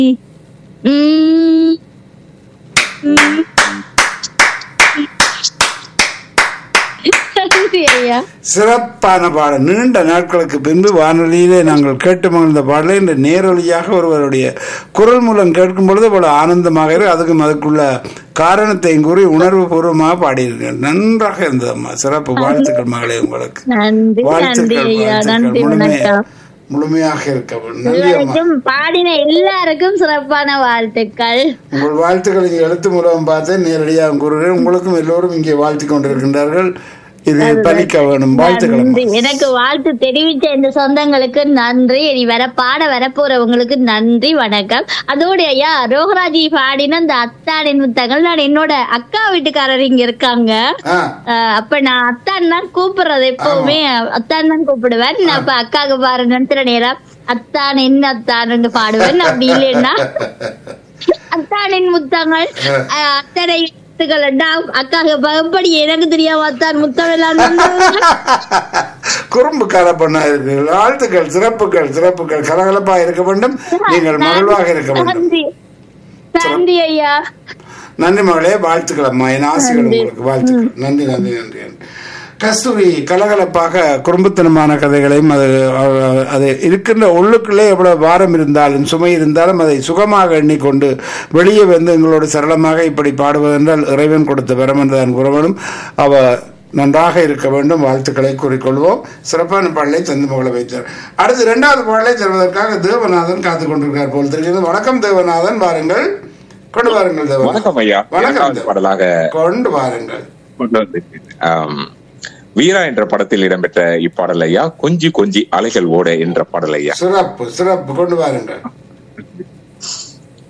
உம், உம். நன்றி ஐயா சிறப்பான பாடல் நீண்ட நாட்களுக்கு பின்பு வானொலியிலே நாங்கள் கேட்டு மகிழ்ந்த பாடலை இந்த நேரொலியாக ஒருவருடைய குரல் மூலம் கேட்கும் பொழுது அவ்வளவு ஆனந்தமாக இருக்கு அதுக்கும் அதுக்குள்ள காரணத்தையும் கூறி உணர்வு பூர்வமாக பாடியிருக்கேன் நன்றாக இருந்ததம்மா சிறப்பு வாழ்த்துக்கள் மகளே உங்களுக்கு நன்றி நன்றி வாழ்த்துக்கள் ஐயா வாழ்த்துக்கள் நன்றி முழுமையா வணக்கம் முழுமையாக இருக்க வேண்டும். நன்றி அம்மா இதுவரைக்கும் பாடின எல்லாருக்கும் சிறப்பான வாழ்த்துக்கள் உங்கள் வாழ்த்துக்கள் இங்கே எழுத்து மூலம் பார்த்தேன் நேரடியாக கூறுகிறேன் உங்களுக்கும் எல்லோரும் இங்கே வாழ்த்திக் கொண்டிருக்கின்றார்கள் இது பலிக்க வேணும் வாழ்த்துக்கள் நன்றி அம்மா. எனக்கு வாழ்த்து தெரிவித்த இந்த சொந்தங்களுக்கு நன்றி இனி வர பாட வரப்போறவங்களுக்கு நன்றி வணக்கம் அதோட ஐயா ரோகராஜி பாடின அந்த அத்தானின் புத்தகங்கள் நான் என்னோட அக்கா வீட்டுக்காரர் இங்க இருக்காங்க ஆ அஹ் அப்ப நான் அத்தான் தான் கூப்பிடுறது எப்பவுமே அத்தான் தான் கூப்பிடுவேன் நான் அப்ப அக்காவுக்கு பாரு நிறுத்துற நேரம் அத்தான் என்ன அத்தான் பாடுவேன் அப்படி இல்லைன்னா அத்தானின் முத்தங்கள் அஹ் அத்தனை எழுத்துக்கள் எல்லாம் அக்காவுக்கு எப்படி எனக்கு தெரியாம அத்தான் முத்தம் எல்லாம் தந்தவங்க. குறும்புக்கார பொண்ணா இருக்கிறீர்கள் வாழ்த்துக்கள் சிறப்புகள் சிறப்புகள் கலகலப்பா இருக்க வேண்டும் நீங்கள் மகிழ்வாக இருக்க வேண்டும் நன்றி நன்றி ஐயா நன்றி மகளே வாழ்த்துக்கள் அம்மா என் ஆசைகள் உங்களுக்கு வாழ்த்துக்கள் நன்றி நன்றி நன்றி நன்றி. கஸ்தூரி கலகலப்பாக குறும்புத்தனமான கதைகளையும் அது அஹ், அது இருக்கின்ற உள்ளுக்குள்ளே எவ்வளவு பாரம் இருந்தாலும் சுமை இருந்தாலும் அதை சுகமாக எண்ணிக்கொண்டு வெளியே வந்து எங்களோடு சரளமாக இப்படி பாடுவதென்றால் இறைவன் கொடுத்த வரம் என்றுதான் கூற வேண்டும் அவ நன்றாக இருக்க வேண்டும் வாழ்த்துக்களை கூறிக்கொள்வோம் சிறப்பான பாடலை தந்து மகளை வைத்தார் அடுத்து இரண்டாவது பாடலை தருவதற்காக தேவநாதன் காத்துக் கொண்டிருக்கார் போல் தெரிகிறது வணக்கம் தேவநாதன் வாருங்கள் கொண்டு வாருங்கள் தேவநாதன் வணக்கம் ஐயா வணக்கம் இரண்டாவது தேவ- பாடலாக கொண்டு வாருங்கள் கொண்டு வந்திருக்கேன். ஆம், வீரா என்ற படத்தில் இடம்பெற்ற இப்பாடல் ஐயா கொஞ்சி கொஞ்சி அலைகள் ஓட என்ற பாடல் ஐயா சிறப்பு சிறப்பு கொண்டு வாருங்கள்